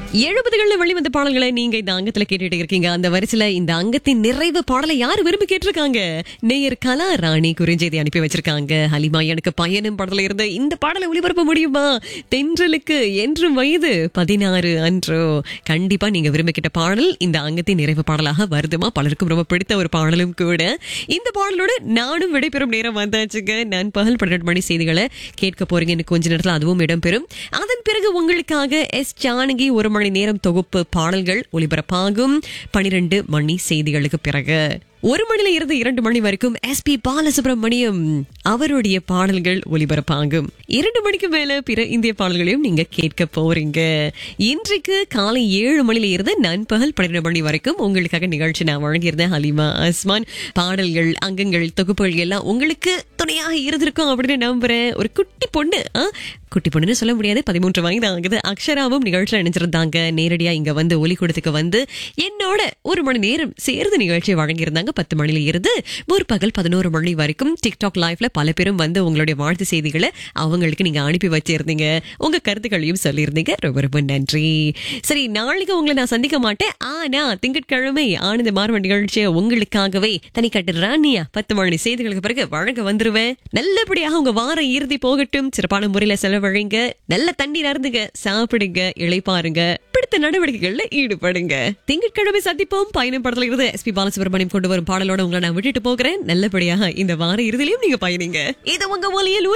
எழுபதுகள்ல வெளிவந்த பாடல்களை நீங்க இந்த அங்கத்துல கேட்டுட்டு இருக்கீங்க அந்த வரிசையில இந்த அங்கத்தின் நிறைவு பாடலை யார் விரும்பி கேட்டிருக்காங்க நேயர் கலா ராணி குறுஞ்செய்தி அனுப்பி வச்சிருக்காங்க ஹலிமா எனக்கு பயனும் படத்துல இருந்த இந்த பாடலை ஒளிபரப்ப முடியுமா தென்றலுக்கு என்றும் வயது பதினாறு அன்றோ கண்டிப்பா நீங்க விரும்பி கேட்ட பாடல் இந்த அங்கத்தின் நிறைவு பாடலாக வருதுமா பலருக்கும் ரொம்ப பிடித்த ஒரு பாடலும் கூட இந்த பாடலோட நானும் விடைபெறும் நேரம் வந்தாச்சுங்க நான் பகல் பன்னெண்டு மணி செய்திகளை கேட்க போறீங்க இன்னும் கொஞ்ச நேரத்துல அதுவும் இடம்பெறும் அதன் பிறகு உங்களுக்காக எஸ் ஜானகி ஒரு மணி நேரம் தொகுப்பு பாடல்கள் ஒளிபரப்பாகும் பனிரெண்டு மணி செய்திகளுக்கு பிறகு ஒரு மணில இருந்து இரண்டு மணி வரைக்கும் எஸ் பி பாலசுப்ரமணியம் அவருடைய பாடல்கள் ஒளிபரப்பாகும் இரண்டு மணிக்கு மேல பிற இந்திய பாடல்களையும் நீங்க கேட்க போறீங்க இன்றைக்கு காலை ஏழு மணில இருந்து நண்பகல் பன்னிரண்டு மணி வரைக்கும் உங்களுக்காக நிகழ்ச்சி நான் வழங்கியிருந்தேன் ஹலிமா அஸ்மான் பாடல்கள் அங்கங்கள் தொகுப்புகள் எல்லாம் உங்களுக்கு துணையாக இருந்திருக்கும் அப்படின்னு நம்புறேன் ஒரு குட்டி பொண்ணு ஆ? குட்டி பொண்ணுன்னு சொல்ல முடியாது பதிமூன்று வயது ஆகுது அக்ஷராவும் நிகழ்ச்சியில் நினைச்சிருந்தாங்க நேரடியா இங்க வந்து ஒலி கொடுத்துக்கு வந்து என்னோட ஒரு மணி நேரம் சேர்ந்து நிகழ்ச்சியை வழங்கியிருந்தாங்க பத்து மணில இருந்து ஒரு பகல் பதினோரு மணி வரைக்கும் டிக்டாக் லைவ்ல பல பேரும் வந்து உங்களுடைய வாழ்த்து செய்திகளை அவங்களுக்கு நீங்க அனுப்பி வச்சிருந்தீங்க உங்க கருத்துக்களையும் சொல்லியிருந்தீங்க ரொம்ப ரொம்ப நன்றி சரி நாளைக்கு உங்களை நான் சந்திக்க மாட்டேன் ஆனா திங்கட்கிழமை ஆனந்த மார்வ நிகழ்ச்சியை உங்களுக்காகவே தனிக்கட்டு ராணியா பத்து மணி செய்திகளுக்கு பிறகு வழங்க வந்துருவேன் நல்லபடியாக உங்க வார இறுதி போகட்டும் சிறப்பான முறையில செலவழிங்க நல்ல தண்ணீர் அருந்துங்க சாப்பிடுங்க இளைப்பாருங்க பிடித்த நடவடிக்கைகள்ல ஈடுபடுங்க திங்கட்கிழமை சந்திப்போம் பயணம் படத்துல இருந்து எஸ் பி பாலசுப்ரமணியம் கொண்டு வரும் பாடலோட உங்களை நான் விட்டுட்டு போகிறேன் நல்லபடியாக இந்த வார இறுதியிலையும் நீங்க பயணிங்க இது உங்க ஒலியில்